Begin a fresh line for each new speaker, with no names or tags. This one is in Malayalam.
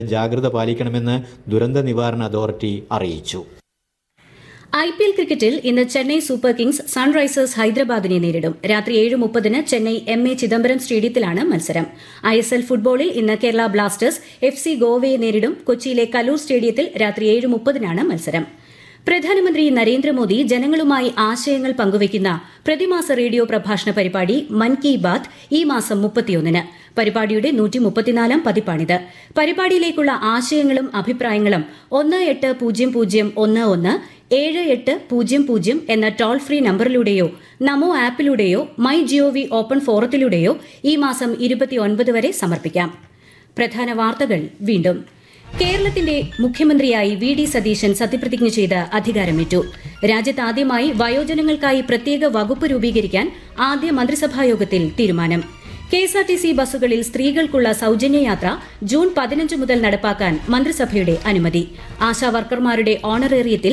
ജാഗ്രത പാലിക്കണമെന്ന് ദുരന്ത നിവാരണ അതോറിറ്റി അറിയിച്ചു
ഐ പി എൽ ക്രിക്കറ്റിൽ ഇന്ന് ചെന്നൈ സൂപ്പർ കിങ്സ് സൺറൈസേഴ്സ് ഹൈദരാബാദിനെ നേരിടും രാത്രി ഏഴ് മുപ്പതിന് ചെന്നൈ എം എ ചിദംബരം സ്റ്റേഡിയത്തിലാണ് മത്സരം ഐ എസ് എൽ ഫുട്ബോളിൽ ഇന്ന് കേരള ബ്ലാസ്റ്റേഴ്സ് എഫ് സി ഗോവയെ നേരിടും കൊച്ചിയിലെ കലൂർ സ്റ്റേഡിയത്തിൽ രാത്രി ഏഴ് മുപ്പതിനാണ് മത്സരം പ്രധാനമന്ത്രി നരേന്ദ്രമോദി ജനങ്ങളുമായി ആശയങ്ങൾ പങ്കുവയ്ക്കുന്ന പ്രതിമാസ റേഡിയോ പ്രഭാഷണ പരിപാടി മൻ കി ബാത് ഈ മാസം മുപ്പത്തിയൊന്നിന് പരിപാടിയുടെ നൂറ്റി മുപ്പത്തിനാലാം പതിപ്പാണിത് പരിപാടിയിലേക്കുള്ള ആശയങ്ങളും അഭിപ്രായങ്ങളും ഒന്ന് എട്ട് പൂജ്യം പൂജ്യം ഒന്ന് ഒന്ന് ഏഴ് എട്ട് പൂജ്യം പൂജ്യം എന്ന ടോൾ ഫ്രീ നമ്പറിലൂടെയോ നമോ ആപ്പിലൂടെയോ മൈ ജിഒവി ഓപ്പൺ ഫോറത്തിലൂടെയോ ഈ മാസം ഇരുപത്തിയൊൻപത് വരെ സമർപ്പിക്കാം പ്രധാന വാർത്തകൾ വീണ്ടും കേരളത്തിന്റെ മുഖ്യമന്ത്രിയായി വി ഡി സതീശൻ സത്യപ്രതിജ്ഞ ചെയ്ത് അധികാരമേറ്റു രാജ്യത്ത് ആദ്യമായി വയോജനങ്ങൾക്കായി പ്രത്യേക വകുപ്പ് രൂപീകരിക്കാൻ ആദ്യ മന്ത്രിസഭായോഗത്തിൽ തീരുമാനം കെഎസ്ആർടിസി ബസ്സുകളിൽ സ്ത്രീകൾക്കുള്ള സൌജന്യ യാത്ര ജൂൺ പതിനഞ്ച് മുതൽ നടപ്പാക്കാൻ മന്ത്രിസഭയുടെ അനുമതി ആശാ വർക്കർമാരുടെ ഓണറേറിയത്തിൽ